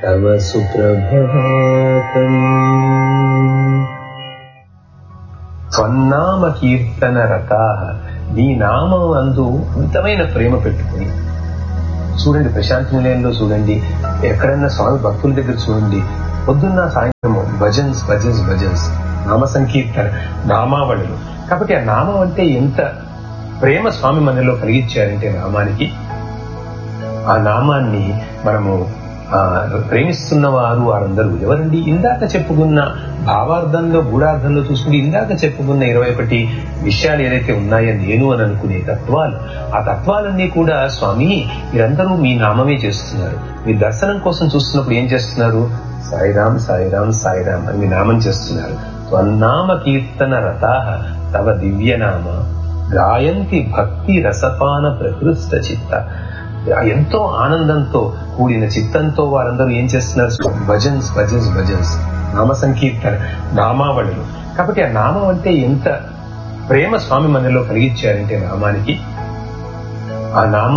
तव सुप्रभातम् స్వన్నామ కీర్తన రతా నీ నామం అందు అమితమైన ప్రేమ పెట్టుకుని చూడండి ప్రశాంతి నిలయంలో చూడండి ఎక్కడన్నా స్వామి భక్తుల దగ్గర చూడండి పొద్దున్న సాయంత్రము భజన్స్ భజన్స్ భజన్స్ నామ సంకీర్తన నామావళులు కాబట్టి ఆ నామం అంటే ఎంత ప్రేమ స్వామి మనలో కలిగించారంటే నామానికి ఆ నామాన్ని మనము ఆ ప్రేమిస్తున్న వారు వారందరూ ఎవరండి ఇందాక చెప్పుకున్న భావార్థంలో గూఢార్థంలో చూసుకుంటే ఇందాక చెప్పుకున్న ఇరవై ఒకటి విషయాలు ఏదైతే ఉన్నాయో నేను అని అనుకునే తత్వాలు ఆ తత్వాలన్నీ కూడా స్వామి మీరందరూ మీ నామమే చేస్తున్నారు మీ దర్శనం కోసం చూస్తున్నప్పుడు ఏం చేస్తున్నారు సాయిరామ్ సాయిరామ్ సాయిరామ్ అని మీ నామం చేస్తున్నారు త్వన్నామ కీర్తన రథాహ తవ దివ్యనామ గాయంతి భక్తి రసపాన ప్రకృష్ట చిత్త ఎంతో ఆనందంతో కూడిన చిత్తంతో వారందరూ ఏం చేస్తున్నారు భజన్స్ భజన్స్ భజన్స్ నామ సంకీర్తన నామావళులు కాబట్టి ఆ నామం అంటే ఎంత ప్రేమ స్వామి మనలో కలిగించారంటే నామానికి ఆ నామం